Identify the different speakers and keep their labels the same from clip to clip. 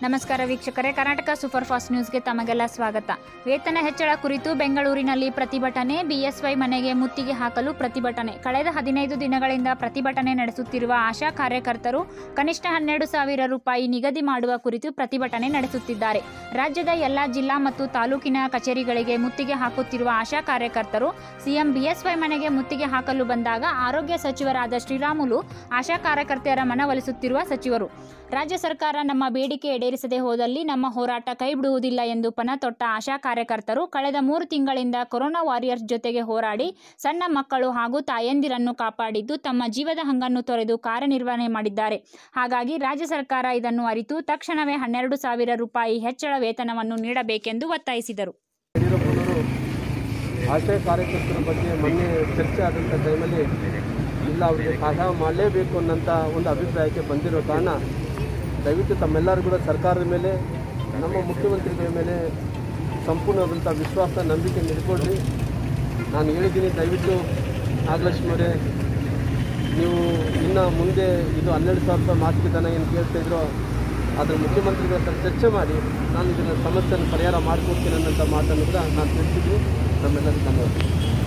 Speaker 1: ನಮಸ್ಕಾರ ವೀಕ್ಷಕರೇ Karnataka super fast ನ್ಯೂಸ್ಗೆ ತಮಗೆಲ್ಲ ಸ್ವಾಗತ ವೇತನ ಹೆಚ್ಚಳ ಕುರಿತು ಬೆಂಗಳೂರಿನಲ್ಲಿ ಪ್ರತಿಭಟನೆ ಬಿಎಸ್ವೈ ಮನೆಗೆ ಮುತ್ತಿಗೆ ಹಾಕಲು ಪ್ರತಿಭಟನೆ ಕಳೆದ ಹದಿನೈದು ದಿನಗಳಿಂದ ಪ್ರತಿಭಟನೆ ನಡೆಸುತ್ತಿರುವ ಆಶಾ ಕಾರ್ಯಕರ್ತರು ಕನಿಷ್ಠ ಹನ್ನೆರಡು ಸಾವಿರ ರೂಪಾಯಿ ನಿಗದಿ ಮಾಡುವ ಕುರಿತು ಪ್ರತಿಭಟನೆ ನಡೆಸುತ್ತಿದ್ದಾರೆ ರಾಜ್ಯದ ಎಲ್ಲ ಜಿಲ್ಲಾ ಮತ್ತು ತಾಲೂಕಿನ ಕಚೇರಿಗಳಿಗೆ ಮುತ್ತಿಗೆ ಹಾಕುತ್ತಿರುವ ಆಶಾ ಕಾರ್ಯಕರ್ತರು ಸಿಎಂ ಬಿಎಸ್ವೈ ಮನೆಗೆ ಮುತ್ತಿಗೆ ಹಾಕಲು ಬಂದಾಗ ಆರೋಗ್ಯ ಸಚಿವರಾದ ಶ್ರೀರಾಮುಲು ಆಶಾ ಕಾರ್ಯಕರ್ತೆಯರ ಮನವೊಲಿಸುತ್ತಿರುವ ಸಚಿವರು ರಾಜ್ಯ ಸರ್ಕಾರ ನಮ್ಮ ಬೇಡಿಕೆ ಈಡೇರಿಸದೆ ಹೋದಲ್ಲಿ ನಮ್ಮ ಹೋರಾಟ ಕೈಬಿಡುವುದಿಲ್ಲ ಎಂದು ಪಣ ತೊಟ್ಟ ಆಶಾ ಕಾರ್ಯಕರ್ತರು ಕಳೆದ ಮೂರು ತಿಂಗಳಿಂದ ಕೊರೋನಾ ವಾರಿಯರ್ಸ್ ಜೊತೆಗೆ ಹೋರಾಡಿ ಸಣ್ಣ ಮಕ್ಕಳು ಹಾಗೂ ತಾಯಂದಿರನ್ನು ಕಾಪಾಡಿದ್ದು ತಮ್ಮ ಜೀವದ ಹಂಗನ್ನು ತೊರೆದು ಕಾರ್ಯನಿರ್ವಹಣೆ ಮಾಡಿದ್ದಾರೆ ಹಾಗಾಗಿ ರಾಜ್ಯ ಸರ್ಕಾರ ಇದನ್ನು ಅರಿತು ತಕ್ಷಣವೇ ಹನ್ನೆರಡು ಸಾವಿರ ರೂಪಾಯಿ ಹೆಚ್ಚಳ ವೇತನವನ್ನು ನೀಡಬೇಕೆಂದು ಒತ್ತಾಯಿಸಿದರು
Speaker 2: ಯಡಿಯೂರಪ್ಪನವರು ಆಶಯ ಕಾರ್ಯಕರ್ತರ ಬಗ್ಗೆ ಮೊನ್ನೆ ಚರ್ಚೆ ಆದಂಥ ಟೈಮಲ್ಲಿ ಇಲ್ಲ ಅವರಿಗೆ ಸಹಾಯ ಮಾಡಲೇಬೇಕು ಅನ್ನೋಂಥ ಒಂದು ಅಭಿಪ್ರಾಯಕ್ಕೆ ಬಂದಿರೋ ಕಾರಣ ದಯವಿಟ್ಟು ತಮ್ಮೆಲ್ಲರೂ ಕೂಡ ಸರ್ಕಾರದ ಮೇಲೆ ನಮ್ಮ ಮುಖ್ಯಮಂತ್ರಿಗಳ ಮೇಲೆ ಸಂಪೂರ್ಣವಾದಂಥ ವಿಶ್ವಾಸ ನಂಬಿಕೆ ನಿಡ್ಕೊಳ್ರಿ ನಾನು ಹೇಳಿದ್ದೀನಿ ದಯವಿಟ್ಟು ನಾಗಲಕ್ಷ್ಮಿ ಅವರೇ ನೀವು ಇನ್ನು ಮುಂದೆ ಇದು ಹನ್ನೆರಡು ಸಾವಿರ ರೂಪಾಯಿ ಮಾಸಿಕ ಧನ ಏನು ಕೇಳ್ತಾ ಇದ್ರೋ ಅದರ ಮುಖ್ಯಮಂತ್ರಿಗಳ ಹತ್ರ ಚರ್ಚೆ ಮಾಡಿ ನಾನು ಇದನ್ನು ಸಮಸ್ಯೆಯನ್ನು ಪರಿಹಾರ ಮಾಡಿಕೊಡ್ತೀನಿ ಅನ್ನೋಂಥ ಮಾತನ್ನು ಕೂಡ ನಾನು ತಿಳಿಸಿದ್ದೀನಿ ನಮ್ಮೆಲ್ಲರಿಗೂ ಧನ್ಯವಾದ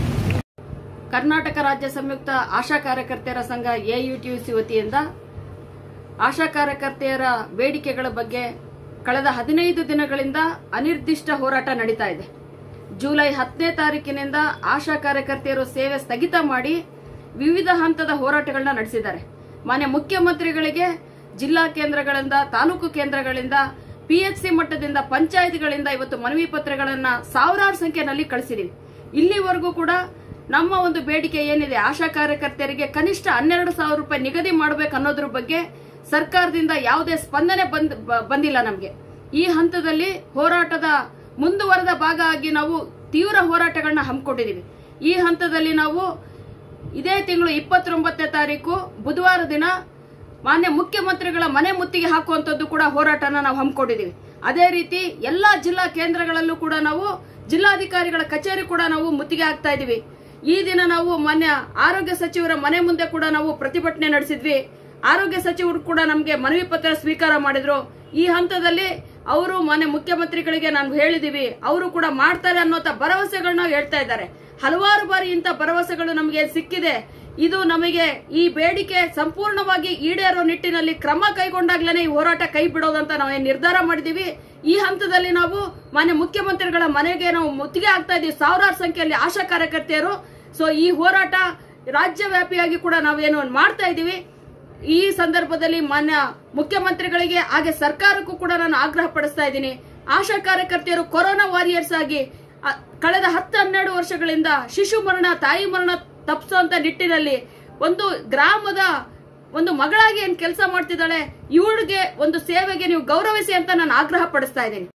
Speaker 3: ಕರ್ನಾಟಕ ರಾಜ್ಯ ಸಂಯುಕ್ತ ಆಶಾ ಕಾರ್ಯಕರ್ತೆಯರ ಸಂಘ ಎಯುಟಿಯುಸಿ ವತಿಯಿಂದ ಆಶಾ ಕಾರ್ಯಕರ್ತೆಯರ ಬೇಡಿಕೆಗಳ ಬಗ್ಗೆ ಕಳೆದ ಹದಿನೈದು ದಿನಗಳಿಂದ ಅನಿರ್ದಿಷ್ಟ ಹೋರಾಟ ನಡೀತಾ ಇದೆ ಜುಲೈ ಹತ್ತನೇ ತಾರೀಕಿನಿಂದ ಆಶಾ ಕಾರ್ಯಕರ್ತೆಯರು ಸೇವೆ ಸ್ಥಗಿತ ಮಾಡಿ ವಿವಿಧ ಹಂತದ ಹೋರಾಟಗಳನ್ನ ನಡೆಸಿದ್ದಾರೆ ಮಾನ್ಯ ಮುಖ್ಯಮಂತ್ರಿಗಳಿಗೆ ಜಿಲ್ಲಾ ಕೇಂದ್ರಗಳಿಂದ ತಾಲೂಕು ಕೇಂದ್ರಗಳಿಂದ ಪಿಎಚ್ಸಿ ಮಟ್ಟದಿಂದ ಪಂಚಾಯತ್ಗಳಿಂದ ಇವತ್ತು ಮನವಿ ಪತ್ರಗಳನ್ನ ಸಾವಿರಾರು ಸಂಖ್ಯೆಯಲ್ಲಿ ಕಳಿಸಿದೀವಿ ಇಲ್ಲಿವರೆಗೂ ಕೂಡ ನಮ್ಮ ಒಂದು ಬೇಡಿಕೆ ಏನಿದೆ ಆಶಾ ಕಾರ್ಯಕರ್ತೆಯರಿಗೆ ಕನಿಷ್ಠ ಹನ್ನೆರಡು ಸಾವಿರ ರೂಪಾಯಿ ನಿಗದಿ ಮಾಡಬೇಕು ಅನ್ನೋದ್ರ ಬಗ್ಗೆ ಸರ್ಕಾರದಿಂದ ಯಾವುದೇ ಸ್ಪಂದನೆ ಬಂದ್- ಬ- ಬಂದಿಲ್ಲ ನಮಗೆ ಈ ಹಂತದಲ್ಲಿ ಹೋರಾಟದ ಮುಂದುವರೆದ ಭಾಗ ಆಗಿ ನಾವು ತೀವ್ರ ಹೋರಾಟಗಳನ್ನ ಹಮ್ಮಿಕೊಂಡಿದೀವಿ ಈ ಹಂತದಲ್ಲಿ ನಾವು ಇದೇ ತಿಂಗಳು ಇಪ್ಪತ್ತೊಂಬತ್ತನೇ ತಾರೀಕು ಬುಧವಾರ ದಿನ ಮಾನ್ಯ ಮುಖ್ಯಮಂತ್ರಿಗಳ ಮನೆ ಮುತ್ತಿಗೆ ಹಾಕುವಂತದ್ದು ಕೂಡ ಹೋರಾಟನ ನಾವು ಹಮ್ಮಿಕೊಂಡಿದೀವಿ ಅದೇ ರೀತಿ ಎಲ್ಲಾ ಜಿಲ್ಲಾ ಕೇಂದ್ರಗಳಲ್ಲೂ ಕೂಡ ನಾವು ಜಿಲ್ಲಾಧಿಕಾರಿಗಳ ಕಚೇರಿ ಕೂಡ ನಾವು ಮುತ್ತಿಗೆ ಹಾಕ್ತಾ ಇದೀವಿ ಈ ದಿನ ನಾವು ಮಾನ್ಯ ಆರೋಗ್ಯ ಸಚಿವರ ಮನೆ ಮುಂದೆ ಕೂಡ ನಾವು ಪ್ರತಿಭಟನೆ ನಡೆಸಿದ್ವಿ ಆರೋಗ್ಯ ಸಚಿವರು ಕೂಡ ನಮಗೆ ಮನವಿ ಪತ್ರ ಸ್ವೀಕಾರ ಮಾಡಿದ್ರು ಈ ಹಂತದಲ್ಲಿ ಅವರು ಮಾನ್ಯ ಮುಖ್ಯಮಂತ್ರಿಗಳಿಗೆ ನಾನು ಹೇಳಿದೀವಿ ಅವರು ಕೂಡ ಮಾಡ್ತಾರೆ ಅನ್ನೋಂಥ ಭರವಸೆಗಳನ್ನ ಹೇಳ್ತಾ ಇದ್ದಾರೆ ಹಲವಾರು ಬಾರಿ ಇಂಥ ಭರವಸೆಗಳು ನಮಗೆ ಸಿಕ್ಕಿದೆ ಇದು ನಮಗೆ ಈ ಬೇಡಿಕೆ ಸಂಪೂರ್ಣವಾಗಿ ಈಡೇರೋ ನಿಟ್ಟಿನಲ್ಲಿ ಕ್ರಮ ಕೈಗೊಂಡಾಗ್ಲೇನೆ ಈ ಹೋರಾಟ ಕೈ ಬಿಡೋದಂತ ನಾವು ನಿರ್ಧಾರ ಮಾಡಿದೀವಿ ಈ ಹಂತದಲ್ಲಿ ನಾವು ಮಾನ್ಯ ಮುಖ್ಯಮಂತ್ರಿಗಳ ಮನೆಗೆ ನಾವು ಮುತ್ತಿಗೆ ಆಗ್ತಾ ಇದೀವಿ ಸಾವಿರಾರು ಸಂಖ್ಯೆಯಲ್ಲಿ ಆಶಾ ಕಾರ್ಯಕರ್ತೆಯರು ಸೊ ಈ ಹೋರಾಟ ರಾಜ್ಯ ವ್ಯಾಪಿಯಾಗಿ ಕೂಡ ನಾವೇನು ಮಾಡ್ತಾ ಇದೀವಿ ಈ ಸಂದರ್ಭದಲ್ಲಿ ಮಾನ್ಯ ಮುಖ್ಯಮಂತ್ರಿಗಳಿಗೆ ಹಾಗೆ ಸರ್ಕಾರಕ್ಕೂ ಕೂಡ ನಾನು ಆಗ್ರಹ ಪಡಿಸ್ತಾ ಇದ್ದೀನಿ ಆಶಾ ಕಾರ್ಯಕರ್ತೆಯರು ಕೊರೋನಾ ವಾರಿಯರ್ಸ್ ಆಗಿ ಅ, ಕಳೆದ ಹತ್ತು ಹನ್ನೆರಡು ವರ್ಷಗಳಿಂದ ಶಿಶು ಮರಣ ತಾಯಿ ಮರಣ ತಪ್ಪಿಸುವಂತ ನಿಟ್ಟಿನಲ್ಲಿ ಒಂದು ಗ್ರಾಮದ ಒಂದು ಮಗಳಾಗಿ ಏನ್ ಕೆಲಸ ಮಾಡ್ತಿದ್ದಾಳೆ ಇವಳಿಗೆ ಒಂದು ಸೇವೆಗೆ ನೀವು ಗೌರವಿಸಿ ಅಂತ ನಾನು ಆಗ್ರಹ ಪಡಿಸ್ತಾ ಇದ್ದೀನಿ